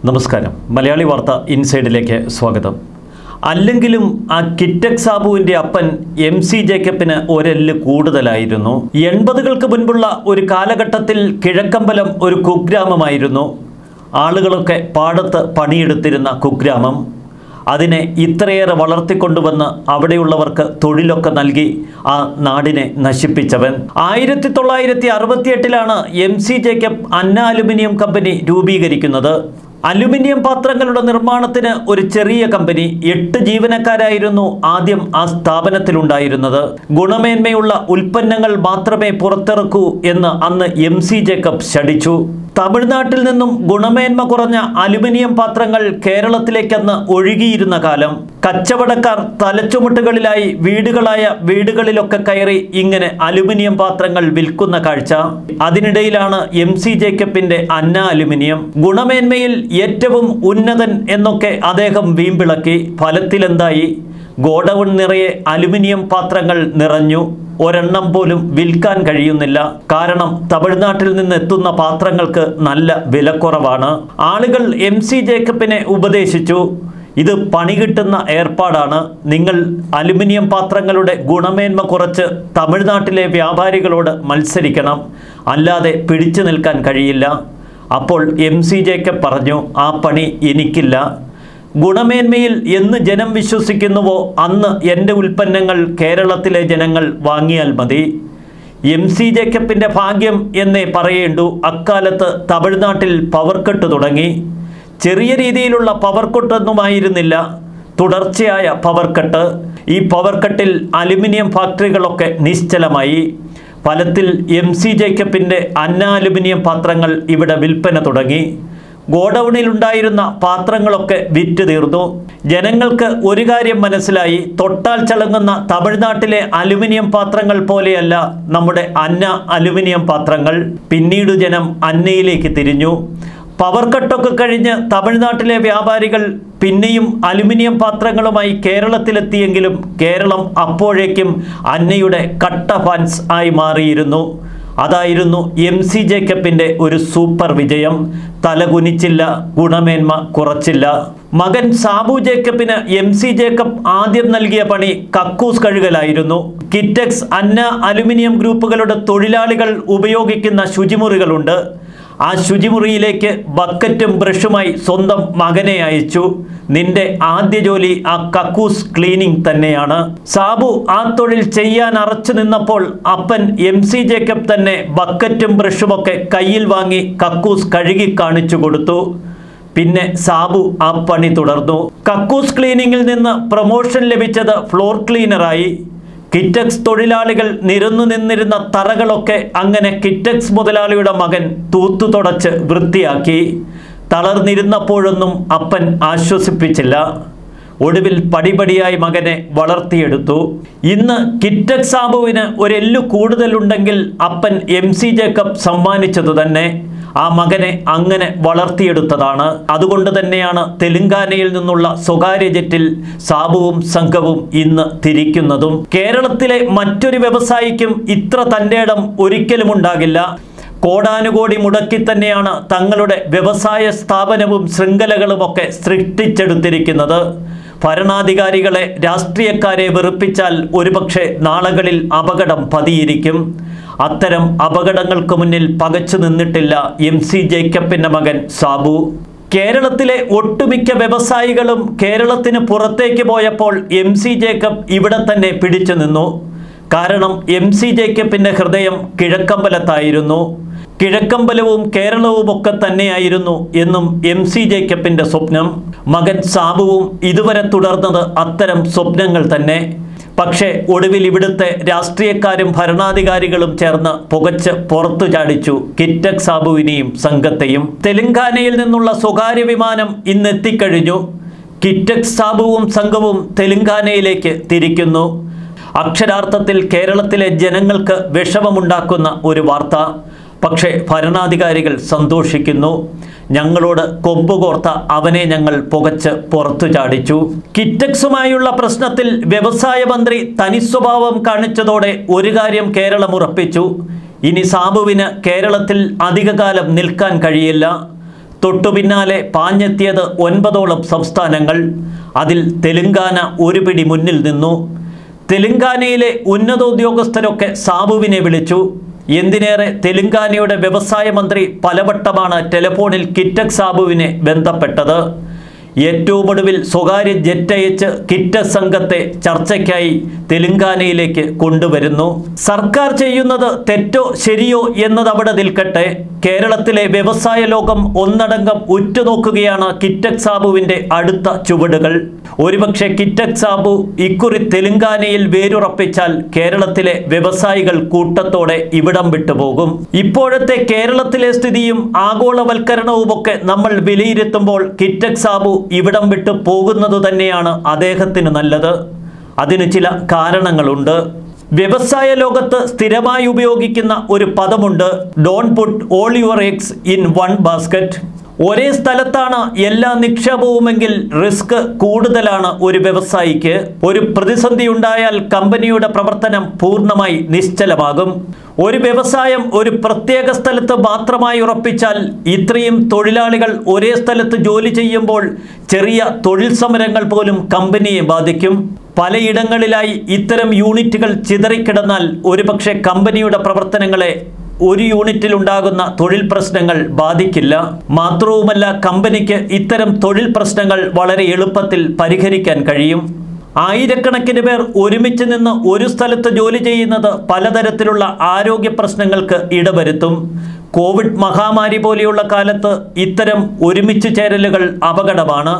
നമസ്കാരം മലയാളി വാർത്ത ഇൻസൈഡിലേക്ക് സ്വാഗതം അല്ലെങ്കിലും ആ കിറ്റക് സാബുവിൻ്റെ അപ്പൻ എം സി ജേക്കബിന് ഒരെല്ല് കൂടുതലായിരുന്നു എൺപതുകൾക്ക് മുൻപുള്ള ഒരു കാലഘട്ടത്തിൽ കിഴക്കമ്പലം ഒരു കുഗ്രാമമായിരുന്നു ആളുകളൊക്കെ പാടത്ത് പണിയെടുത്തിരുന്ന കുഗ്രാമം അതിനെ ഇത്രയേറെ വളർത്തിക്കൊണ്ടുവന്ന് അവിടെയുള്ളവർക്ക് തൊഴിലൊക്കെ നൽകി ആ നാടിനെ നശിപ്പിച്ചവൻ ആയിരത്തി തൊള്ളായിരത്തി അറുപത്തിയെട്ടിലാണ് M C Jacob Anna aluminium company രൂപീകരിക്കുന്നത് അലുമിനിയം പാത്രങ്ങളുടെ നിർമ്മാണത്തിന് ഒരു ചെറിയ കമ്പനി എട്ട് ജീവനക്കാരായിരുന്നു ആദ്യം ആ സ്ഥാപനത്തിലുണ്ടായിരുന്നത് ഗുണമേന്മയുള്ള ഉൽപ്പന്നങ്ങൾ മാത്രമേ പുറത്തിറക്കൂ എന്ന് അന്ന് എം സി ജേക്കബ് ശടിച്ചു തമിഴ്നാട്ടിൽ നിന്നും ഗുണമേന്മ കുറഞ്ഞ അലുമിനിയം പാത്രങ്ങൾ കേരളത്തിലേക്കന്ന് ഒഴുകിയിരുന്ന കാലം കച്ചവടക്കാർ തലച്ചുമട്ടുകളിലായി വീടുകളായ വീടുകളിലൊക്കെ കയറി ഇങ്ങനെ അലുമിനിയം പാത്രങ്ങൾ വിൽക്കുന്ന കാഴ്ച അതിനിടയിലാണ് എം സി ജേക്കബിന്റെ അന്ന അലുമിനിയം ഗുണമേന്മയിൽ ഏറ്റവും ഉന്നതൻ എന്നൊക്കെ അദ്ദേഹം വീമ്പിളക്കി ഫലത്തിലെന്തായി ഗോഡൗൺ നിറയെ അലുമിനിയം പാത്രങ്ങൾ നിറഞ്ഞു ഒരെണ്ണം പോലും വിൽക്കാൻ കഴിയുന്നില്ല കാരണം തമിഴ്നാട്ടിൽ നിന്ന് എത്തുന്ന പാത്രങ്ങൾക്ക് നല്ല വിലക്കുറവാണ് ആളുകൾ എം സി ജേക്കബിനെ ഉപദേശിച്ചു ഇത് പണി കിട്ടുന്ന ഏർപ്പാടാണ് നിങ്ങൾ അലുമിനിയം പാത്രങ്ങളുടെ ഗുണമേന്മ കുറച്ച് തമിഴ്നാട്ടിലെ വ്യാപാരികളോട് മത്സരിക്കണം അല്ലാതെ പിടിച്ചു നിൽക്കാൻ കഴിയില്ല അപ്പോൾ എം സി ജേക്കബ് പറഞ്ഞു ആ പണി എനിക്കില്ല ഗുണമേന്മയിൽ എന്ന് ജനം വിശ്വസിക്കുന്നുവോ അന്ന് എൻ്റെ ഉൽപ്പന്നങ്ങൾ കേരളത്തിലെ ജനങ്ങൾ വാങ്ങിയാൽ മതി എം സി ജേക്കബിൻ്റെ ഭാഗ്യം എന്നേ പറയേണ്ടു അക്കാലത്ത് തമിഴ്നാട്ടിൽ പവർ കട്ട് തുടങ്ങി ചെറിയ രീതിയിലുള്ള പവർ കട്ടൊന്നുമായിരുന്നില്ല തുടർച്ചയായ പവർ കട്ട് ഈ പവർ കട്ടിൽ അലുമിനിയം ഫാക്ടറികളൊക്കെ നിശ്ചലമായി ഫലത്തിൽ എം സി ജേക്കബിൻ്റെ അന്ന അലുമിനിയം പാത്രങ്ങൾ ഇവിടെ വിൽപ്പന തുടങ്ങി ഗോഡൗണിലുണ്ടായിരുന്ന പാത്രങ്ങളൊക്കെ വിറ്റ് തീർന്നു ജനങ്ങൾക്ക് ഒരു കാര്യം മനസ്സിലായി തൊട്ടാൽ ചളങ്ങുന്ന തമിഴ്നാട്ടിലെ അലുമിനിയം പാത്രങ്ങൾ പോലെയല്ല നമ്മുടെ അന്ന അലുമിനിയം പാത്രങ്ങൾ പിന്നീട് ജനം അന്നയിലേക്ക് തിരിഞ്ഞു പവർ കട്ടൊക്കെ കഴിഞ്ഞ് തമിഴ്നാട്ടിലെ വ്യാപാരികൾ പിന്നെയും അലുമിനിയം പാത്രങ്ങളുമായി കേരളത്തിലെത്തിയെങ്കിലും കേരളം അപ്പോഴേക്കും അന്നയുടെ കട്ട ഫാൻസ് ആയി മാറിയിരുന്നു അതായിരുന്നു എം സി ജേക്കബിൻ്റെ ഒരു സൂപ്പർ വിജയം തലകുനിച്ചില്ല ഗുണമേന്മ കുറച്ചില്ല മകൻ സാബു ജേക്കബിന് എം സി ജേക്കബ് ആദ്യം നൽകിയ പണി കക്കൂസ് കഴുകലായിരുന്നു കിറ്റക്സ് അന്ന അലുമിനിയം ഗ്രൂപ്പുകളുടെ തൊഴിലാളികൾ ഉപയോഗിക്കുന്ന ശുചിമുറികളുണ്ട് ആ ശുചിമുറിയിലേക്ക് ബക്കറ്റും ബ്രഷുമായി സ്വന്തം മകനെ അയച്ചു നിന്റെ ആദ്യ ജോലി ആ കക്കൂസ് ക്ലീനിങ് തന്നെയാണ് സാബു ആ തൊഴിൽ ചെയ്യാൻ അറച്ചു നിന്നപ്പോൾ അപ്പൻ എം സി ജേക്കബ് തന്നെ ബക്കറ്റും ബ്രഷുമൊക്കെ കയ്യിൽ വാങ്ങി കക്കൂസ് കഴുകി കാണിച്ചു കൊടുത്തു പിന്നെ സാബു ആ പണി തുടർന്നു കക്കൂസ് ക്ലീനിങ്ങിൽ നിന്ന് പ്രൊമോഷൻ ലഭിച്ചത് ഫ്ലോർ ക്ലീനറായി കിറ്റക്സ് തൊഴിലാളികൾ നിരന്നു നിന്നിരുന്ന തറകളൊക്കെ അങ്ങനെ കിറ്റക്സ് മുതലാളിയുടെ മകൻ തൂത്തു തുടച്ച് വൃത്തിയാക്കി തളർന്നിരുന്നപ്പോഴൊന്നും അപ്പൻ ആശ്വസിപ്പിച്ചില്ല ഒടുവിൽ പടിപടിയായി മകനെ വളർത്തിയെടുത്തു ഇന്ന് കിറ്റക് സാബുവിന് ഒരെല്ലു കൂടുതലുണ്ടെങ്കിൽ അപ്പൻ എം സി ജേക്കബ് സമ്മാനിച്ചതു തന്നെ ആ മകനെ അങ്ങനെ വളർത്തിയെടുത്തതാണ് അതുകൊണ്ട് തന്നെയാണ് തെലുങ്കാനയിൽ നിന്നുള്ള സ്വകാര്യ ജെറ്റിൽ സാബുവും സംഘവും ഇന്ന് തിരിക്കുന്നതും കേരളത്തിലെ മറ്റൊരു വ്യവസായിക്കും ഇത്ര തൻ്റെ ഇടം ഒരിക്കലും ഉണ്ടാകില്ല കോടാനുകോടി മുടക്കി തന്നെയാണ് തങ്ങളുടെ വ്യവസായ സ്ഥാപനവും ശൃംഖലകളുമൊക്കെ സൃഷ്ടിച്ചെടുത്തിരിക്കുന്നത് ഭരണാധികാരികളെ രാഷ്ട്രീയക്കാരെ വെറുപ്പിച്ചാൽ ഒരുപക്ഷെ നാളുകളിൽ അപകടം പതിയിരിക്കും അത്തരം അപകടങ്ങൾക്ക് മുന്നിൽ പകച്ചു നിന്നിട്ടില്ല എം സി ജേക്കബിൻ്റെ മകൻ സാബു കേരളത്തിലെ ഒട്ടുമിക്ക വ്യവസായികളും കേരളത്തിന് പുറത്തേക്ക് പോയപ്പോൾ എം സി ജേക്കബ് ഇവിടെ തന്നെ പിടിച്ചു നിന്നു കാരണം എം സി ജേക്കബിൻ്റെ ഹൃദയം കിഴക്കമ്പലത്തായിരുന്നു കിഴക്കമ്പലവും കേരളവും ഒക്കെ തന്നെയായിരുന്നു എന്നും എം സി ജേക്കബിൻ്റെ സ്വപ്നം മകൻ സാബുവും ഇതുവരെ തുടർന്നത് അത്തരം സ്വപ്നങ്ങൾ തന്നെ പക്ഷേ ഒടുവിൽ ഇവിടുത്തെ രാഷ്ട്രീയക്കാരും ഭരണാധികാരികളും ചേർന്ന് പുകച്ച് പുറത്തു ചാടിച്ചു കിറ്റക് സാബുവിനെയും സംഘത്തെയും തെലങ്കാനയിൽ നിന്നുള്ള സ്വകാര്യ വിമാനം ഇന്നെത്തിക്കഴിഞ്ഞു കിറ്റക് സാബുവും സംഘവും തെലങ്കാനയിലേക്ക് തിരിക്കുന്നു അക്ഷരാർത്ഥത്തിൽ കേരളത്തിലെ ജനങ്ങൾക്ക് വിഷമമുണ്ടാക്കുന്ന ഒരു വാർത്ത പക്ഷേ ഭരണാധികാരികൾ സന്തോഷിക്കുന്നു ഞങ്ങളോട് കൊമ്പുകോർത്ത അവനെ ഞങ്ങൾ പുകച്ച് പുറത്തു ചാടിച്ചു കിറ്റക്സുമായുള്ള പ്രശ്നത്തിൽ വ്യവസായ മന്ത്രി തനിസ്വഭാവം കാണിച്ചതോടെ ഒരു കാര്യം കേരളം ഉറപ്പിച്ചു ഇനി സാബുവിന് കേരളത്തിൽ അധികകാലം നിൽക്കാൻ കഴിയില്ല തൊട്ടു പിന്നാലെ പാഞ്ഞെത്തിയത് ഒൻപതോളം സംസ്ഥാനങ്ങൾ അതിൽ തെലുങ്കാന ഒരു പിടി മുന്നിൽ നിന്നു തെലുങ്കാനയിലെ ഉന്നതോദ്യോഗസ്ഥരൊക്കെ സാബുവിനെ വിളിച്ചു എന്തിനേറെ തെലുങ്കാനയുടെ വ്യവസായ മന്ത്രി പലവട്ടമാണ് ടെലിഫോണിൽ കിറ്റക് സാബുവിനെ ബന്ധപ്പെട്ടത് ഏറ്റവും ഒടുവിൽ സ്വകാര്യ ജെറ്റ് അയച്ച് കിറ്റക് സംഘത്തെ ചർച്ചയ്ക്കായി തെലുങ്കാനയിലേക്ക് കൊണ്ടുവരുന്നു സർക്കാർ ചെയ്യുന്നത് തെറ്റോ ശരിയോ എന്നത് അവിടെ നിൽക്കട്ടെ കേരളത്തിലെ വ്യവസായ ലോകം ഒന്നടങ്കം ഉറ്റുനോക്കുകയാണ് കിറ്റക് സാബുവിൻ്റെ അടുത്ത ചുവടുകൾ ഒരുപക്ഷെ കിറ്റക് സാബു ഇക്കുറി തെലുങ്കാനയിൽ വേരുറപ്പിച്ചാൽ കേരളത്തിലെ വ്യവസായികൾ കൂട്ടത്തോടെ ഇവിടം വിട്ടുപോകും ഇപ്പോഴത്തെ കേരളത്തിലെ സ്ഥിതിയും ആഗോളവൽക്കരണവുമൊക്കെ നമ്മൾ വിലയിരുത്തുമ്പോൾ കിറ്റക് സാബു ഇവിടം വിട്ട് പോകുന്നത് തന്നെയാണ് അദ്ദേഹത്തിന് നല്ലത് അതിന് ചില കാരണങ്ങളുണ്ട് വ്യവസായ ലോകത്ത് സ്ഥിരമായി ഉപയോഗിക്കുന്ന ഒരു പദമുണ്ട് don't put all your eggs in one basket ഒരേ സ്ഥലത്താണ് എല്ലാ നിക്ഷേപവുമെങ്കിൽ റിസ്ക് കൂടുതലാണ് ഒരു വ്യവസായിക്ക് ഒരു പ്രതിസന്ധി ഉണ്ടായാൽ കമ്പനിയുടെ പ്രവർത്തനം പൂർണ്ണമായി നിശ്ചലമാകും ഒരു വ്യവസായം ഒരു പ്രത്യേക സ്ഥലത്ത് മാത്രമായി ഉറപ്പിച്ചാൽ ഇത്രയും തൊഴിലാളികൾ ഒരേ സ്ഥലത്ത് ജോലി ചെയ്യുമ്പോൾ ചെറിയ തൊഴിൽ സമരങ്ങൾ പോലും കമ്പനിയെ ബാധിക്കും പലയിടങ്ങളിലായി ഇത്തരം യൂണിറ്റുകൾ ചിതറിക്കിടന്നാൽ ഒരുപക്ഷെ കമ്പനിയുടെ പ്രവർത്തനങ്ങളെ ഒരു യൂണിറ്റിൽ ഉണ്ടാകുന്ന തൊഴിൽ പ്രശ്നങ്ങൾ ബാധിക്കില്ല മാത്രവുമല്ല കമ്പനിക്ക് ഇത്തരം തൊഴിൽ പ്രശ്നങ്ങൾ വളരെ എളുപ്പത്തിൽ പരിഹരിക്കാൻ കഴിയും ആയിരക്കണക്കിന് പേർ ഒരുമിച്ച് നിന്ന് ഒരു സ്ഥലത്ത് ജോലി ചെയ്യുന്നത് പലതരത്തിലുള്ള ആരോഗ്യ പ്രശ്നങ്ങൾക്ക് ഇടവരുത്തും കോവിഡ് മഹാമാരി പോലെയുള്ള കാലത്ത് ഇത്തരം ഒരുമിച്ച് ചേരലുകൾ അപകടമാണ്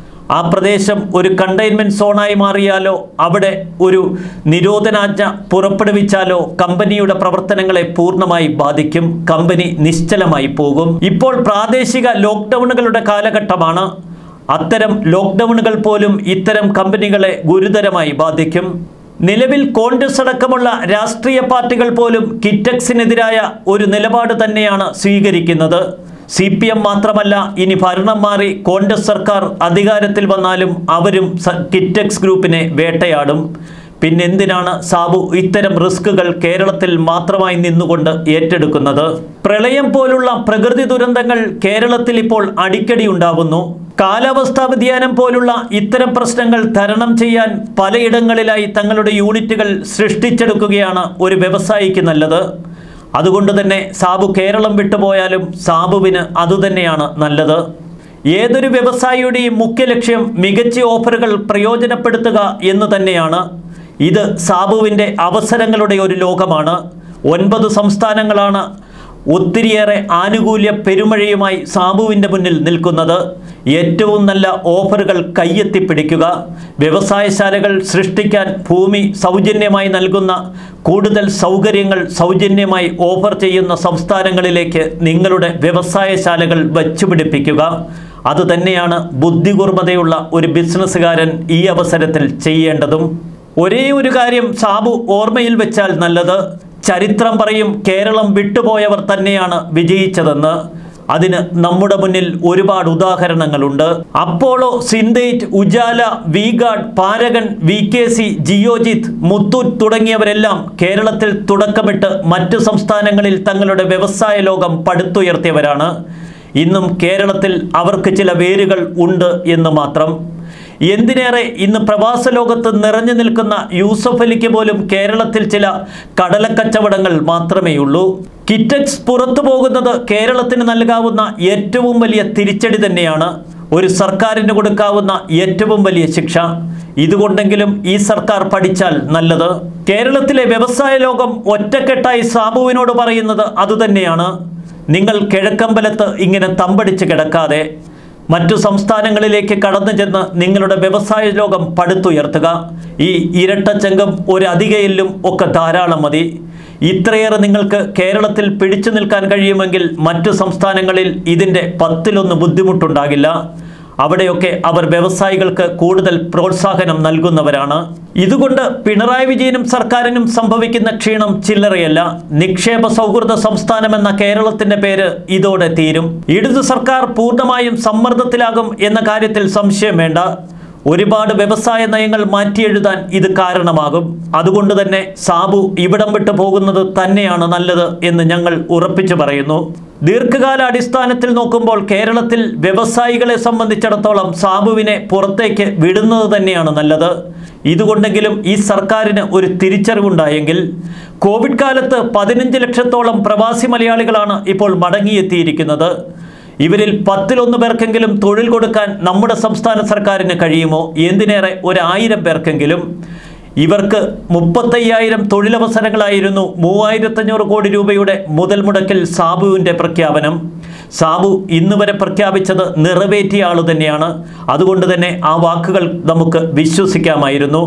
ആ പ്രദേശം ഒരു കണ്ടെയ്ൻമെൻറ്റ് സോണായി മാറിയാലോ അവിടെ ഒരു നിരോധനാജ്ഞ പുറപ്പെടുവിച്ചാലോ കമ്പനിയുടെ പ്രവർത്തനങ്ങളെ പൂർണ്ണമായി ബാധിക്കും കമ്പനി നിശ്ചലമായി പോകും ഇപ്പോൾ പ്രാദേശിക ലോക്ക്ഡൗണുകളുടെ കാലഘട്ടമാണ് അത്തരം ലോക്ക്ഡൗണുകൾ പോലും ഇത്തരം കമ്പനികളെ ഗുരുതരമായി ബാധിക്കും നിലവിൽ കോൺഗ്രസ് അടക്കമുള്ള രാഷ്ട്രീയ പാർട്ടികൾ പോലും കിറ്റക്സിനെതിരായ ഒരു നിലപാട് തന്നെയാണ് സ്വീകരിക്കുന്നത് സി പി എം മാത്രമല്ല ഇനി ഭരണം മാറി കോൺഗ്രസ് സർക്കാർ അധികാരത്തിൽ വന്നാലും അവരും സ- കിറ്റക്സ് ഗ്രൂപ്പിനെ വേട്ടയാടും പിന്നെന്തിനാണ് സാബു ഇത്തരം റിസ്കുകൾ കേരളത്തിൽ മാത്രമായി നിന്നുകൊണ്ട് ഏറ്റെടുക്കുന്നത് പ്രളയം പോലുള്ള പ്രകൃതി ദുരന്തങ്ങൾ കേരളത്തിൽ ഇപ്പോൾ അടിക്കടി ഉണ്ടാവുന്നു കാലാവസ്ഥാ വ്യതിയാനം പോലുള്ള ഇത്തരം പ്രശ്നങ്ങൾ തരണം ചെയ്യാൻ പലയിടങ്ങളിലായി തങ്ങളുടെ യൂണിറ്റുകൾ സൃഷ്ടിച്ചെടുക്കുകയാണ് ഒരു വ്യവസായിക്ക് നല്ലത് അതുകൊണ്ട് തന്നെ സാബു കേരളം വിട്ടുപോയാലും സാബുവിന് അതുതന്നെയാണ് നല്ലത് ഏതൊരു വ്യവസായിയുടെയും മുഖ്യ ലക്ഷ്യം മികച്ച ഓഫറുകൾ പ്രയോജനപ്പെടുത്തുക എന്ന് തന്നെയാണ് ഇത് സാബുവിൻ്റെ അവസരങ്ങളുടെ ഒരു ലോകമാണ് ഒൻപത് സംസ്ഥാനങ്ങളാണ് ഒത്തിരിയേറെ ആനുകൂല്യ പെരുമഴയുമായി സാബുവിൻ്റെ മുന്നിൽ നിൽക്കുന്നത് ഏറ്റവും നല്ല ഓഫറുകൾ കയ്യെത്തിപ്പിടിക്കുക വ്യവസായശാലകൾ സൃഷ്ടിക്കാൻ ഭൂമി സൗജന്യമായി നൽകുന്ന കൂടുതൽ സൗകര്യങ്ങൾ സൗജന്യമായി ഓഫർ ചെയ്യുന്ന സംസ്ഥാനങ്ങളിലേക്ക് നിങ്ങളുടെ വ്യവസായശാലകൾ വച്ചുപിടിപ്പിക്കുക അതുതന്നെയാണ് ബുദ്ധികൂർമ്മതയുള്ള ഒരു ബിസിനസ്സുകാരൻ ഈ അവസരത്തിൽ ചെയ്യേണ്ടതും ഒരേ ഒരു കാര്യം സാബു ഓർമ്മയിൽ വെച്ചാൽ നല്ലത് ചരിത്രം പറയും കേരളം വിട്ടുപോയവർ തന്നെയാണ് വിജയിച്ചതെന്ന് അതിന് നമ്മുടെ മുന്നിൽ ഒരുപാട് ഉദാഹരണങ്ങളുണ്ട് Apollo Synthite Ujala VGuard Paragon V K C Geojit Muthoot തുടങ്ങിയവരെല്ലാം കേരളത്തിൽ തുടക്കമിട്ട് മറ്റു സംസ്ഥാനങ്ങളിൽ തങ്ങളുടെ വ്യവസായ ലോകം പടുത്തുയർത്തിയവരാണ് ഇന്നും കേരളത്തിൽ അവർക്ക് ചില വേരുകൾ ഉണ്ട് എന്ന് മാത്രം എന്തിനേറെ ഇന്ന് പ്രവാസ ലോകത്ത് നിറഞ്ഞു നിൽക്കുന്ന യൂസഫ് അലിക്ക് പോലും കേരളത്തിൽ ചില കടലക്കച്ചവടങ്ങൾ മാത്രമേയുള്ളൂ കിറ്റക്സ് പുറത്തു പോകുന്നത് കേരളത്തിന് നൽകാവുന്ന ഏറ്റവും വലിയ തിരിച്ചടി തന്നെയാണ് ഒരു സർക്കാരിന് കൊടുക്കാവുന്ന ഏറ്റവും വലിയ ശിക്ഷ ഇതുകൊണ്ടെങ്കിലും ഈ സർക്കാർ പഠിച്ചാൽ നല്ലത് കേരളത്തിലെ വ്യവസായ ലോകം ഒറ്റക്കെട്ടായി സാബുവിനോട് പറയുന്നത് അതുതന്നെയാണ് നിങ്ങൾ കിഴക്കമ്പലത്ത് ഇങ്ങനെ തമ്പടിച്ച് കിടക്കാതെ മറ്റു സംസ്ഥാനങ്ങളിലേക്ക് കടന്നു ചെന്ന് നിങ്ങളുടെ വ്യവസായ ലോകം പടുത്തുയർത്തുക ഈ ഇരട്ടച്ചങ്കം ഒരു അധികയിലും ഒക്കെ ധാരാളം മതി ഇത്രയേറെ നിങ്ങൾക്ക് കേരളത്തിൽ പിടിച്ചു നിൽക്കാൻ കഴിയുമെങ്കിൽ മറ്റു സംസ്ഥാനങ്ങളിൽ ഇതിൻ്റെ പത്തിലൊന്ന് ബുദ്ധിമുട്ടുണ്ടാകില്ല അവിടെയൊക്കെ അവർ വ്യവസായികൾക്ക് കൂടുതൽ പ്രോത്സാഹനം നൽകുന്നവരാണ് ഇതുകൊണ്ട് പിണറായി വിജയനും സർക്കാരിനും സംഭവിക്കുന്ന ക്ഷീണം ചില്ലറയല്ല നിക്ഷേപ സൗഹൃദ സംസ്ഥാനമെന്ന കേരളത്തിന്റെ പേര് ഇതോടെ തീരും ഇടതു സർക്കാർ പൂർണ്ണമായും സമ്മർദ്ദത്തിലാകും എന്ന കാര്യത്തിൽ സംശയം വേണ്ട ഒരുപാട് വ്യവസായ നയങ്ങൾ മാറ്റിയെഴുതാൻ ഇത് കാരണമാകും അതുകൊണ്ട് തന്നെ സാബു ഇവിടം വിട്ടു പോകുന്നത് തന്നെയാണ് നല്ലത് എന്ന് ഞങ്ങൾ ഉറപ്പിച്ചു പറയുന്നു ദീർഘകാല അടിസ്ഥാനത്തിൽ നോക്കുമ്പോൾ കേരളത്തിൽ വ്യവസായികളെ സംബന്ധിച്ചിടത്തോളം സാബുവിനെ പുറത്തേക്ക് വിടുന്നത് തന്നെയാണ് നല്ലത് ഇതുകൊണ്ടെങ്കിലും ഈ സർക്കാരിന് ഒരു തിരിച്ചറിവുണ്ടായെങ്കിൽ കോവിഡ് കാലത്ത് പതിനഞ്ച് ലക്ഷത്തോളം പ്രവാസി മലയാളികളാണ് ഇപ്പോൾ മടങ്ങിയെത്തിയിരിക്കുന്നത് ഇവരിൽ പത്തിലൊന്ന് പേർക്കെങ്കിലും തൊഴിൽ കൊടുക്കാൻ നമ്മുടെ സംസ്ഥാന സർക്കാരിന് കഴിയുമോ എന്തിനേറെ ഒരായിരം പേർക്കെങ്കിലും ഇവർക്ക് മുപ്പത്തയ്യായിരം തൊഴിലവസരങ്ങളായിരുന്നു മൂവായിരത്തഞ്ഞൂറ് കോടി രൂപയുടെ മുതൽ മുടക്കിൽ സാബുവിൻ്റെ പ്രഖ്യാപനം സാബു ഇന്ന് വരെ പ്രഖ്യാപിച്ചത് നിറവേറ്റിയ ആൾ തന്നെയാണ് അതുകൊണ്ട് തന്നെ ആ വാക്കുകൾ നമുക്ക് വിശ്വസിക്കാമായിരുന്നു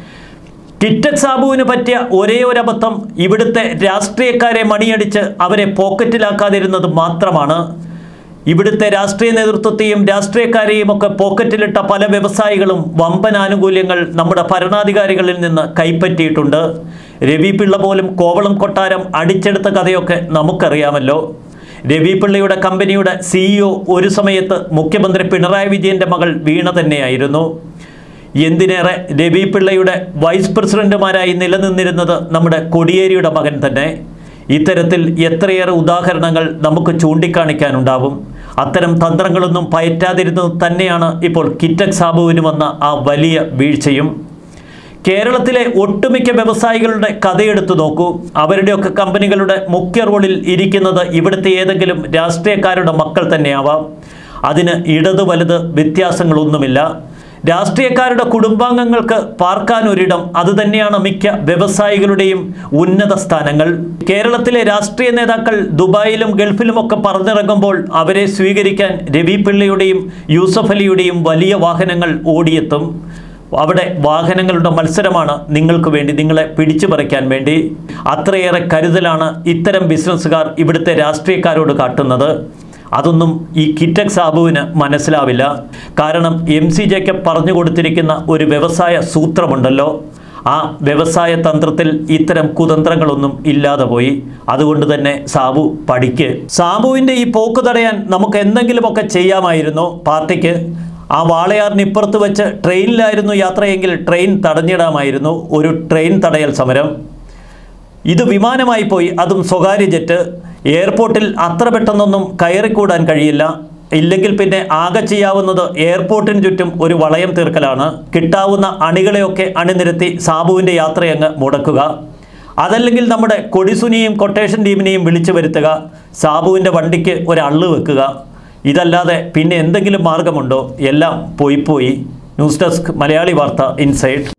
കിറ്റക് സാബുവിന് പറ്റിയ ഒരേ ഒരു അബദ്ധം ഇവിടുത്തെ രാഷ്ട്രീയക്കാരെ മണിയടിച്ച് അവരെ പോക്കറ്റിലാക്കാതിരുന്നത് മാത്രമാണ് ഇവിടുത്തെ രാഷ്ട്രീയ നേതൃത്വത്തെയും രാഷ്ട്രീയക്കാരെയും ഒക്കെ പോക്കറ്റിലിട്ട പല വ്യവസായികളും വമ്പൻ ആനുകൂല്യങ്ങൾ നമ്മുടെ ഭരണാധികാരികളിൽ നിന്ന് കൈപ്പറ്റിയിട്ടുണ്ട് രവി പിള്ള പോലും കോവളം കൊട്ടാരം അടിച്ചെടുത്ത കഥയൊക്കെ നമുക്കറിയാമല്ലോ രവി പിള്ളയുടെ കമ്പനിയുടെ സിഇഒ ഒരു സമയത്ത് മുഖ്യമന്ത്രി പിണറായി വിജയൻ്റെ മകൾ വീണ തന്നെയായിരുന്നു എന്തിനേറെ രവി പിള്ളയുടെ വൈസ് പ്രസിഡന്റുമാരായി നിലനിന്നിരുന്നത് നമ്മുടെ കൊടിയേരിയുടെ മകൻ തന്നെ ഇത്തരത്തിൽ എത്രയേറെ ഉദാഹരണങ്ങൾ നമുക്ക് ചൂണ്ടിക്കാണിക്കാനുണ്ടാവും അത്തരം തന്ത്രങ്ങളൊന്നും പയറ്റാതിരുന്നത് തന്നെയാണ് ഇപ്പോൾ കിറ്റക് സാബുവിന് വന്ന ആ വലിയ വീഴ്ചയും കേരളത്തിലെ ഒട്ടുമിക്ക വ്യവസായികളുടെ കഥയെടുത്തു നോക്കൂ അവരുടെയൊക്കെ കമ്പനികളുടെ മുഖ്യ റോളിൽ ഇരിക്കുന്നത് ഇവിടുത്തെ ഏതെങ്കിലും രാഷ്ട്രീയക്കാരുടെ മക്കൾ തന്നെയാവാം അതിന് ഇടത് വലത് വ്യത്യാസങ്ങളൊന്നുമില്ല രാഷ്ട്രീയക്കാരുടെ കുടുംബാംഗങ്ങൾക്ക് പാർക്കാൻ ഒരിടം അതുതന്നെയാണ് മിക്ക വ്യവസായികളുടെയും ഉന്നത സ്ഥാനങ്ങൾ കേരളത്തിലെ രാഷ്ട്രീയ നേതാക്കൾ ദുബായിലും ഗൾഫിലുമൊക്കെ പറന്നിറങ്ങുമ്പോൾ അവരെ സ്വീകരിക്കാൻ രവി പിള്ളയുടെയും യൂസഫ് അലിയുടെയും വലിയ വാഹനങ്ങൾ ഓടിയെത്തും അവിടെ വാഹനങ്ങളുടെ മത്സരമാണ് നിങ്ങൾക്ക് വേണ്ടി നിങ്ങളെ പിടിച്ചു പറിക്കാൻ വേണ്ടി അത്രയേറെ കരുതലാണ് ഇത്തരം ബിസിനസ്സുകാർ ഇവിടുത്തെ രാഷ്ട്രീയക്കാരോട് കാട്ടുന്നത് അതൊന്നും ഈ കിറ്റക് സാബുവിന് മനസ്സിലാവില്ല കാരണം എം സി ജേക്കബ് പറഞ്ഞു കൊടുത്തിരിക്കുന്ന ഒരു വ്യവസായ സൂത്രമുണ്ടല്ലോ ആ വ്യവസായ തന്ത്രത്തിൽ ഇത്തരം കുതന്ത്രങ്ങളൊന്നും ഇല്ലാതെ പോയി അതുകൊണ്ട് തന്നെ സാബു പഠിക്ക് സാബുവിൻ്റെ ഈ പോക്ക് തടയാൻ നമുക്ക് എന്തെങ്കിലുമൊക്കെ ചെയ്യാമായിരുന്നു പാർട്ടിക്ക് ആ വാളയാറിന് ഇപ്പുറത്ത് വെച്ച് ട്രെയിനിലായിരുന്നു യാത്രയെങ്കിൽ ട്രെയിൻ തടഞ്ഞിടാമായിരുന്നു ഒരു ട്രെയിൻ തടയൽ സമരം ഇത് വിമാനമായി പോയി അതും സ്വകാര്യ ജെറ്റ് എയർപോർട്ടിൽ അത്ര പെട്ടെന്നൊന്നും കയറിക്കൂടാൻ കഴിയില്ല ഇല്ലെങ്കിൽ പിന്നെ ആകെ ചെയ്യാവുന്നത് എയർപോർട്ടിന് ചുറ്റും ഒരു വളയം തീർക്കലാണ് കിട്ടാവുന്ന അണികളെയൊക്കെ അണിനിരത്തി സാബുവിൻ്റെ യാത്രയങ്ങ് മുടക്കുക അതല്ലെങ്കിൽ നമ്മുടെ കൊടിസുനിയും കൊട്ടേഷൻ ടീമിനെയും വിളിച്ചു വരുത്തുക സാബുവിൻ്റെ വണ്ടിക്ക് ഒരു അള്ളു വെക്കുക ഇതല്ലാതെ പിന്നെ എന്തെങ്കിലും മാർഗമുണ്ടോ എല്ലാം പോയി പോയി ന്യൂസ് ഡെസ്ക് മലയാളി വാർത്ത ഇൻസൈഡ്